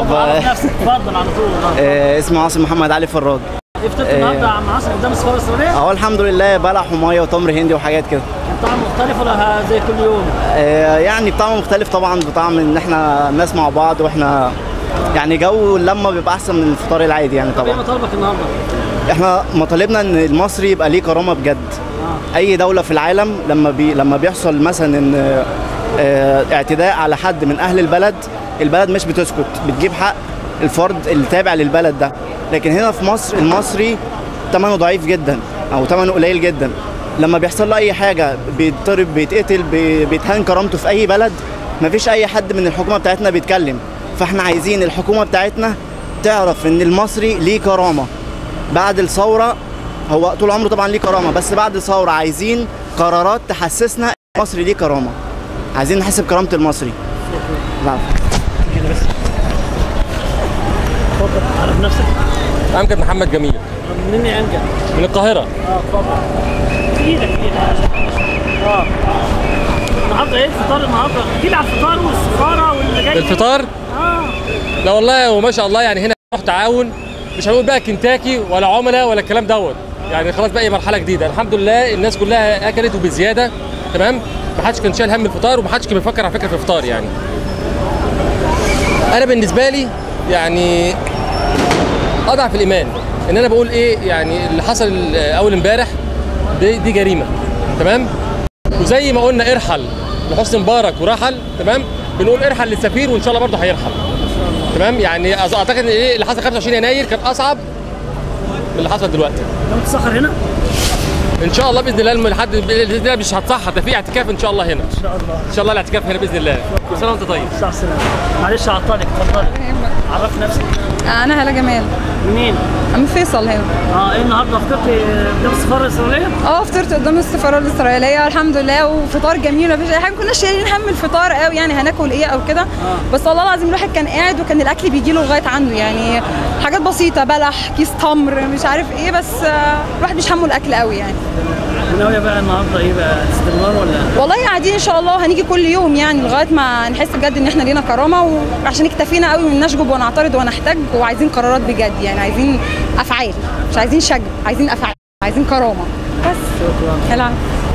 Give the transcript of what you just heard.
طب عرف نفسك اتفضل على طول آه، اسمي عاصم محمد علي فراج افطرت النهارده مع عاصم قدام السفاره الاسرائيليه اهو الحمد لله بلح وميه وتمر هندي وحاجات كده كان طعم مختلف ولا زي كل يوم؟ آه، يعني بطعم مختلف طبعا بطعم ان احنا ناس مع بعض واحنا يعني جو اللمه بيبقى احسن من الفطار العادي يعني طب ايه طبعا مطالبك النهارده؟ احنا مطالبنا ان المصري يبقى ليه كرامه بجد اي دوله في العالم لما بي لما بيحصل مثلا ان آه، اعتداء على حد من اهل البلد البلد مش بتسكت بتجيب حق الفرد اللي تابع للبلد ده لكن هنا في مصر المصري ثمنه ضعيف جدا او ثمنه قليل جدا لما بيحصل له اي حاجه بيتضرب بيتقتل بي- بيتهان كرامته في اي بلد مفيش اي حد من الحكومه بتاعتنا بيتكلم فاحنا عايزين الحكومه بتاعتنا تعرف ان المصري ليه كرامه بعد الثوره هو طول عمره طبعا ليه كرامه بس بعد الثوره عايزين قرارات تحسسنا إن المصري ليه كرامه عايزين نحس بكرامه المصري لا. اتفضل عرف نفسك امجد محمد جميل منين يا امجد؟ من القاهره اه اتفضل ايدك ايدك اه النهارده ايه الفطار النهارده؟ احكي لي على الفطار والسفاره واللي جاي الفطار اه لا والله وما شاء الله يعني هنا روح تعاون مش هنقول بقى كنتاكي ولا عملاء ولا الكلام دوت يعني خلاص بقى مرحله جديده الحمد لله الناس كلها اكلت وبزياده تمام ما حدش كان شايل هم الفطار وما حدش كان بيفكر على فكره في الفطار يعني انا بالنسبه لي يعني اضعف الايمان ان انا بقول ايه يعني اللي حصل اول امبارح دي, دي جريمه تمام وزي ما قلنا ارحل لحسني مبارك ورحل تمام بنقول ارحل للسفير وان شاء الله برضه هيرحل تمام يعني أظ- اعتقد ان ايه اللي حصل 25 يناير كان اصعب من اللي حصل دلوقتي لو تسخر هنا ان شاء الله باذن الله الم- لحد باذن الله مش هتصحى ده في اعتكاف ان شاء الله هنا ان شاء الله ان شاء الله الاعتكاف هنا باذن الله كل سنه وانت طيب الساعه السلامه معلش عطلك اتفضلي عرف نفسك انا هلا جمال منين؟ من فيصل هنا اه ايه النهارده فطرتي قدام السفاره الاسرائيليه؟ اه فطرت قدام السفاره الاسرائيليه الحمد لله وفطار جميل مفيش اي حاجه كنا شايلين هم الفطار قوي يعني هناكل ايه او كده بس والله العظيم الواحد كان قاعد وكان الاكل بيجي له لغايه عنده يعني حاجات بسيطه بلح كيس تمر مش عارف ايه بس آه، الواحد مش همه الاكل قوي يعني ناويه بقى النهارده ايه بقى استمرار ولا والله قاعدين ان شاء الله هنيجي كل يوم يعني لغايه ما نحس بجد ان احنا لينا كرامه وعشان اكتفينا قوي من نشجب ونعترض ونحتاج وعايزين قرارات بجد يعني عايزين افعال مش عايزين شجب عايزين افعال عايزين كرامه بس شكرا العب